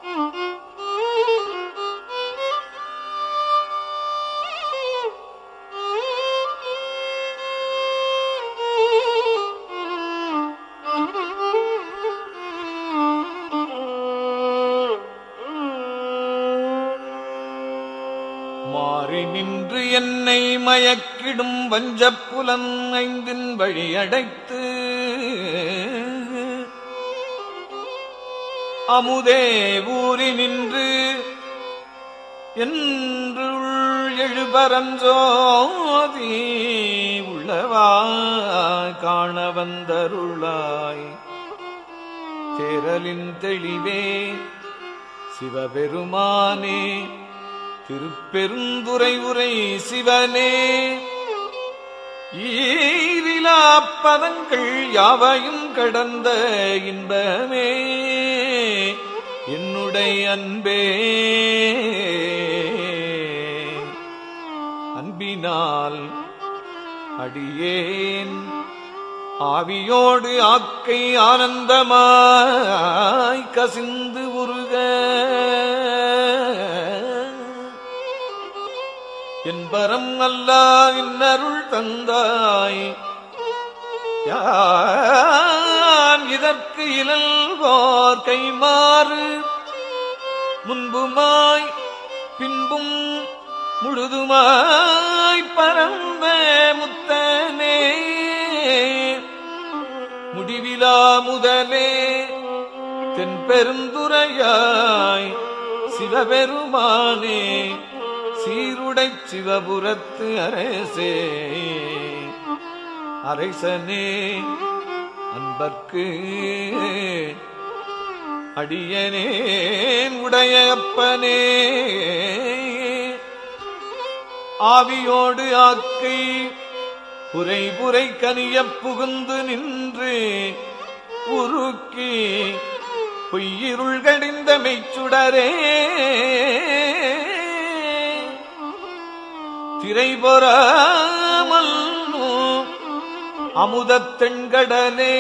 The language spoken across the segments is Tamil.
மாறி நின்று என்னை மயக்கிடும் வஞ்சப்புலன் ஐந்தின் வழி அடைத்து அமுதே ஊறி நின்று என்று எழுபரஞ்சோதி உள்ளவா காண வந்தருளாய் சேரலின் தெளிவே சிவபெருமானே திருப்பெருந்துரை உரை சிவனே ஈரிலா பதங்கள் யாவையும் கடந்த இன்பமே என்னுடைய அன்பே அன்பினால் அடியேன் ஆவியோடு ஆக்கை ஆனந்தமாய் கசிந்து உருக என்பரம் அல்லா இன்னருள் தந்தாய் யான் இதற்கு இழல்வோர் கைமாறு முன்புமாய் பின்பும் முழுதுமாய் பரந்த முத்தனே முடிவிலா முதலே தென்பெருந்துரையாய் சிவபெருமானே சீருடை சிவபுரத்து அரசே அரசனே அன்பர்க்கு அடியனேன் உடைய அப்பனே ஆவியோடு ஆக்கை புரை புரை கனியப் புகுந்து நின்று உருக்கி பொய்யிருள் கடிந்த மெய்ச்சுடரே திரைபொறாமல் அமுதத் தென்கடலே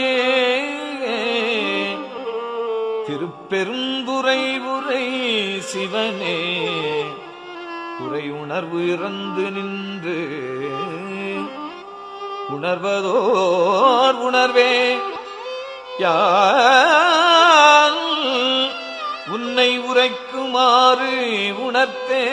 திருப்பெருந்துரை உரை சிவனே குறை உணர்வு இறந்து நின்று உணர்வதோர் உணர்வே யான் உன்னை உரைக்குமாறு உணர்த்தே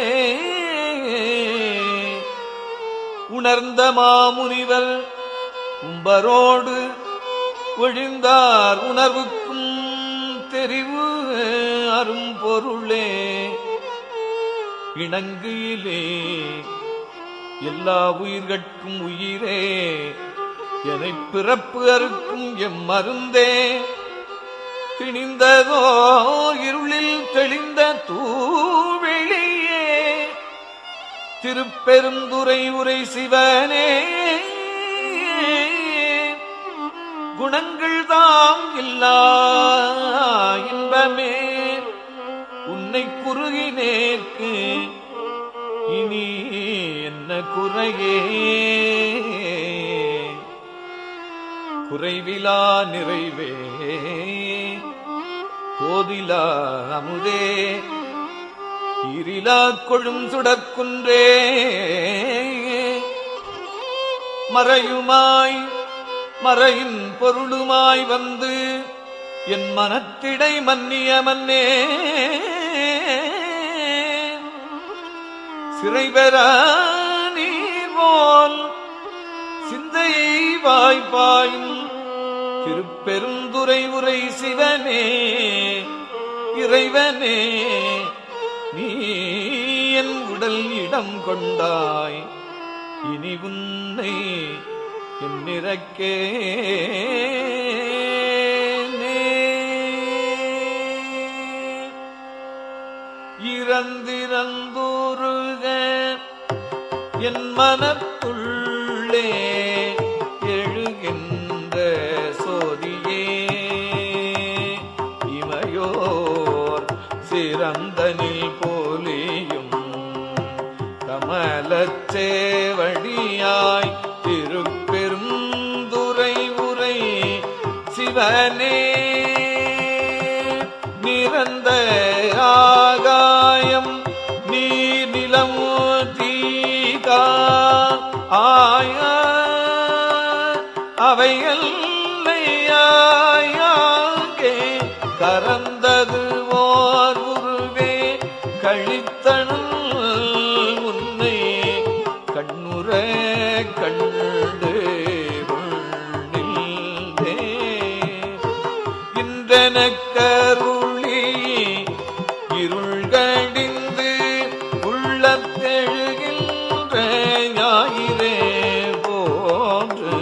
உணர்ந்த மாமுனிவர் உம்பரோடு ஒழிந்தார் உணர்வுக்கும் தெரிவு அரும்பொருளே இணங்கிலே எல்லா உயிர்கட்கும் உயிரே எனை பிறப்பு அறுக்கும் எம் மருந்தே திணிந்ததோ இருளில் தெளிந்த தூவெளியே திருப்பெருந்துரை உரை சிவனே குணங்கள் தாம் இல்லா இன்பமே உன்னை குறுகினேற்கு இனி என்ன குறையே குறைவிலா நிறைவே கோதிலா அமுதே ஈரிலா கொழும் சுடற்குன்றே மறையுமாய் மறையின் பொருளுமாய் வந்து என் மனத்திடை மன்னிய மன்னே சிறைபெற நீர் போல் சிந்தையை வாய்ப்பாயும் திருப்பெருந்துரை உரை சிவனே இறைவனே நீ என் உடல் இடம் கொண்டாய் இனி உன்னை என்னிறக்கே இறந்திறந்தூருக என் மனத்துள்ளே எழுகின்ற சோதியே இமையோர் சிறந்தனில் போலியும் கமலச்சேவடியாய் திருப்பெருந்துரை உரை சிவனே நிரந்த இன்றெனக்கருளி இருள்கடிந்து உள்ளத்தெழுகின்ற ஞாயிறே போன்று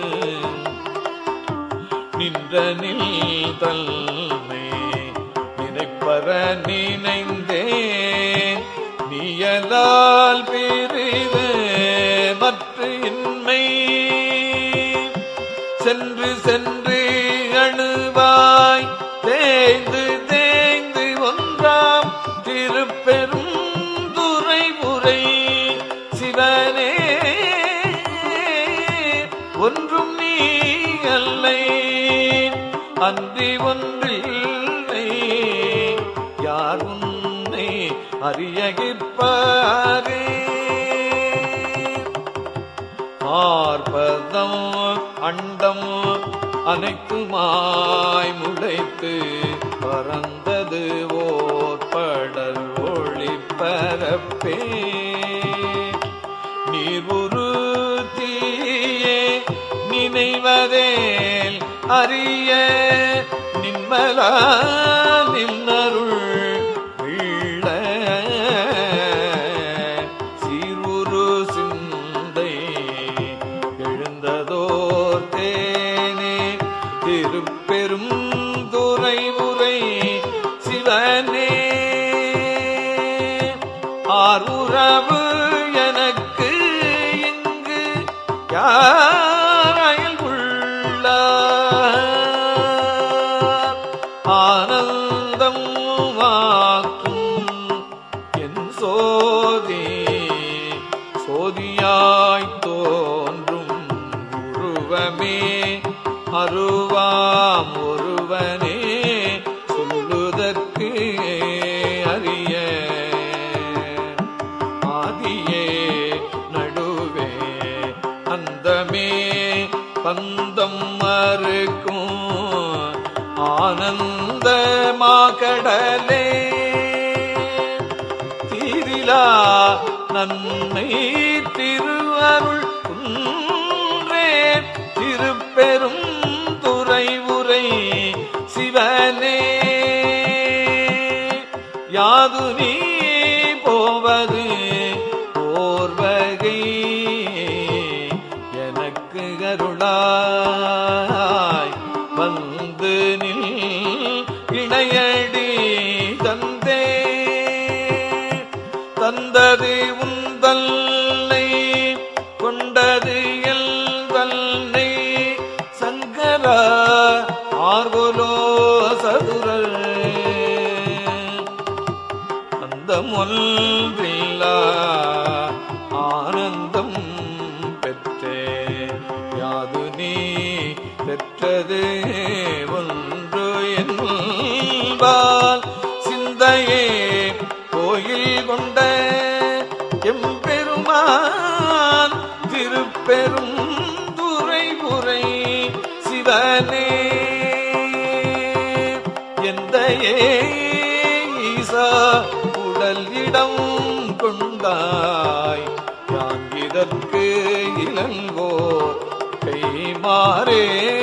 நின்ற நில் தன்னை நினைப்பற நினைந்தேன் நீயலால் பிரிது மற்ற இன்மை சென்று சென்று அணுவாய் தேய்ந்து தேய்ந்து ஒன்றாம் திருப்பெரும் துறை உரை சிவனே ஒன்றும் நீ அல்லை அன்றி ஒன்றில்லை யார் உன்னை அறியகிற்பாரே ஆர்ப்பதம் அண்டம் அனைத்துமாய் முளைத்து பறந்தது ஓர் படல் ஒளி பரப்பே நீர் ஒரு தீயே நினைவதேல் அறிய நின்மலா நின்னருள் வீழ சீருரு சிந்தை எழுந்ததோர் தேனே திருப்பெரும் துறை உரை சிவனே ஆறுறவு எனக்கு இங்கு யாரையில் உள்ளார் ஆனந்தம் வாக்கும் என் சோதி சோதியாய் தோன்றும் உருவமே அருவாம் ஒருவனே சொல்லுதற்கு அறிய ஆதியே நடுவே அந்தமே பந்தம் மறுக்கும் ஆனந்த மாகடலே தீரிலா நன்மை திருவருள் குன்றே திருப்பெரும் துறை உரை சிவனே யாது நீ போவது ஓர்வகை எனக்கு அருளாய் வந்து நில் இணையடி தந்தே தந்தது உந்தல்லை கொண்டது எல் தன்னை சங்கரா ஆர்கோலோ சதுரர் அந்த ஒன்றில்லா ஆனந்தம் பெற்றே யாது நீ பெற்றது ஒன்று என்பால் சிந்தையே கோயில் கொண்ட எம்பெருமான் திருப்பெரும் துறை புரை சிவனே எந்த ஈசா உடல் இடம் கொண்டாய் யான் இதற்கு இளங்கோர் கைமாறே